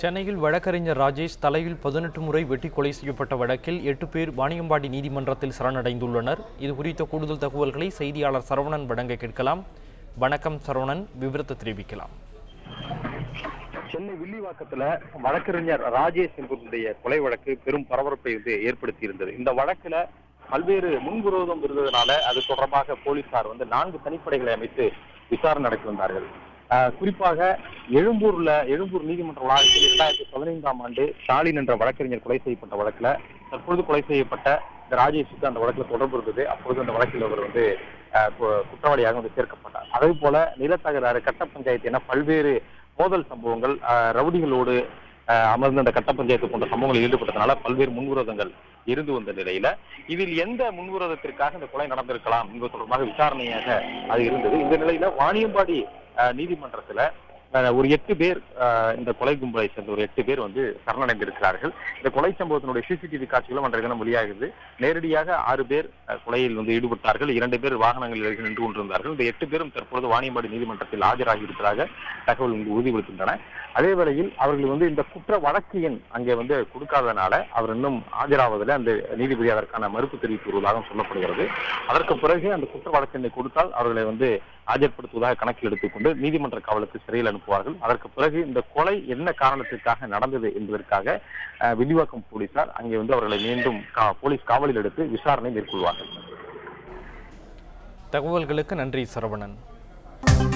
சென்னையில் வழக்கறிஞர் ராஜேஷ் தலையில் பதினெட்டு முறை வெட்டி கொலை செய்யப்பட்ட வழக்கில் எட்டு பேர் வாணியம்பாடி நீதிமன்றத்தில் சரணடைந்துள்ளனர் இது குறித்த கூடுதல் தகவல்களை செய்தியாளர் சரவணன் வழங்க கேட்கலாம் வணக்கம் சரவணன் விவரத்தை தெரிவிக்கலாம் சென்னை வில்லிவாக்கத்துல வழக்கறிஞர் ராஜேஷ் என்பவருடைய கொலை வழக்கு பெரும் பரபரப்பை வந்து ஏற்படுத்தி இருந்தது இந்த வழக்குல பல்வேறு முன்விரோதம் இருந்ததுனால அது தொடர்பாக போலீசார் வந்து நான்கு தனிப்படைகளை அமைத்து விசாரணை நடத்தி வந்தார்கள் ஆஹ் குறிப்பாக எழும்பூர்ல எழும்பூர் நீதிமன்ற வளாகத்தில் இரண்டாயிரத்தி பதினைந்தாம் ஆண்டு ஸ்டாலின் என்ற வழக்கறிஞர் கொலை செய்யப்பட்ட வழக்குல தற்பொழுது கொலை செய்யப்பட்ட இந்த ராஜேஷுக்கு அந்த வழக்குல தொடர்பு இருந்தது அப்பொழுது அந்த வழக்கில் அவர் வந்து ஆஹ் கு- குற்றவாளியாக வந்து சேர்க்கப்பட்டார் அதே போல நிலத்தகராறு கட்ட பஞ்சாயத்து என பல்வேறு மோதல் சம்பவங்கள் ஆஹ் ரவுடிகளோடு ஆஹ் அமர்ந்து அந்த கட்ட பஞ்சாயத்து போன்ற சம்பவங்களில் ஈடுபட்டதனால பல்வேறு முன்விரோதங்கள் இருந்து வந்த நிலையில இதில் எந்த முன்விரோதத்திற்காக இந்த கொலை நடந்திருக்கலாம் என்பது தொடர்பாக விசாரணையாக அது இருந்தது இந்த நிலையில வாணியம்பாடி ஆஹ் நீதிமன்றத்துல ஆஹ் ஒரு எட்டு பேர் ஆஹ் இந்த கொலை கும்பலை சேர்ந்த ஒரு எட்டு பேர் வந்து சரணடைந்திருக்கிறார்கள் இந்த கொலை சம்பவத்தினுடைய சிசிடிவி காட்சிகளும் அன்றைய தினம் வெளியாகுது நேரடியாக ஆறு பேர் ஆஹ் கொலையில் வந்து ஈடுபட்டார்கள் இரண்டு பேர் வாகனங்களில் அருகில் நின்று கொண்டிருந்தார்கள் இந்த எட்டு பேரும் தற்பொழுது வாணியம்பாடி நீதிமன்றத்தில் ஆஜராகி இருப்பதாக தகவல் வந்து உறுதிப்படுத்துகின்றன அதே வேளையில் அவர்கள் வந்து இந்த குற்ற வழக்கு எண் அங்கே வந்து கொடுக்காதனால அவர் இன்னும் ஆஜராவதில் அந்த நீதிபதி அதற்கான மறுப்பு தெரிவித்து வருவதாக சொல்லப்படுகிறது அதற்கு பிறகு அந்த குற்ற வழக்கு எண்ணை கொடுத்தால் அவர்களை வந்து ஆஜர்படுத்துவதாக கணக்கில் எடுத்துக்கொண்டு நீதிமன்ற காவலுக்கு சிறையில் அனுப்புவார்கள் அதற்கு பிறகு இந்த கொலை என்ன காரணத்திற்காக நடந்தது என்பதற்காக அஹ், வில்லிவாக்கம் போலீசார் அங்கே வந்து அவர்களை மீண்டும் கா- போலீஸ் காவலில் எடுத்து விசாரணை மேற்கொள்வார்கள் தகவல்களுக்கு நன்றி சரவணன்